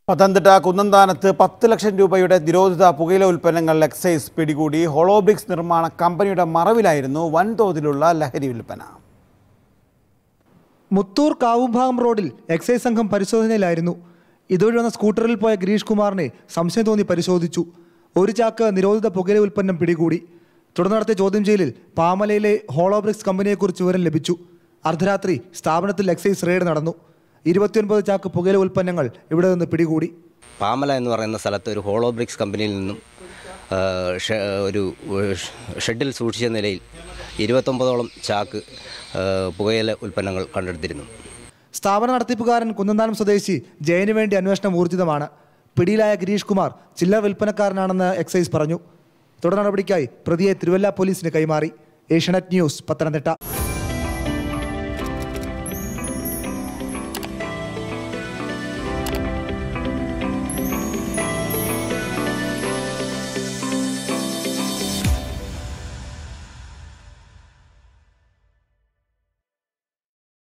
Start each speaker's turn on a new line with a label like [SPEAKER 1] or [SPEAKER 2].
[SPEAKER 1] പത്തനംതിട്ട കുന്നന്താനത്ത് പത്ത് ലക്ഷം രൂപയുടെ നിരോധിത പുകയില ഉൽപ്പന്നങ്ങൾ എക്സൈസ് പിടികൂടി ഹോളോബ്രിക്സ് നിർമ്മാണ കമ്പനിയുടെ മറവിലായിരുന്നു വൻതോതിലുള്ള ലഹരി വിൽപ്പന
[SPEAKER 2] മുത്തൂർ കാവുംഭാഗം റോഡിൽ എക്സൈസ് സംഘം പരിശോധനയിലായിരുന്നു ഇതുവഴി വന്ന സ്കൂട്ടറിൽ പോയ ഗിരീഷ് കുമാറിനെ സംശയം തോന്നി പരിശോധിച്ചു ഒരു ചാക്ക് നിരോധിത പുകയില ഉൽപ്പന്നം പിടികൂടി തുടർന്ന് നടത്തിയ ചോദ്യം ചെയ്യലിൽ പാമലയിലെ ഹോളോബ്രിക്സ് കമ്പനിയെക്കുറിച്ച് വിവരം ലഭിച്ചു അർദ്ധരാത്രി സ്ഥാപനത്തിൽ എക്സൈസ് റെയ്ഡ് നടന്നു ഇരുപത്തിയൊൻപത് ചാക്ക് പുകയില ഉൽപ്പന്നങ്ങൾ ഇവിടെ നിന്ന് പിടികൂടി
[SPEAKER 3] പാമല എന്ന് പറയുന്ന സ്ഥലത്ത് ഒരു ഹോളോബ്രിക്സ് കമ്പനിയിൽ നിന്നും ആ, ഷെ- ഒരു ഷ്- ഷെഡിൽ സൂക്ഷിച്ച നിലയിൽ ഇരുപത്തൊമ്പതോളം ചാക്ക് ആ, പുകയില ഉൽപ്പന്നങ്ങൾ കണ്ടെടുത്തിരുന്നു
[SPEAKER 2] സ്ഥാപന നടത്തിപ്പുകാരൻ കുന്നന്താനം സ്വദേശി ജയന് വേണ്ടി അന്വേഷണം ഊർജിതമാണ് പിടിയിലായ ഗിരീഷ് കുമാർ ചില്ലർ വിൽപ്പനക്കാരനാണെന്ന് എക്സൈസ് പറഞ്ഞു തുടർ നടപടിക്കായി പ്രതിയെ തിരുവല്ല പോലീസിന് കൈമാറി ഏഷ്യാനെറ്റ് ന്യൂസ് പത്തനംതിട്ട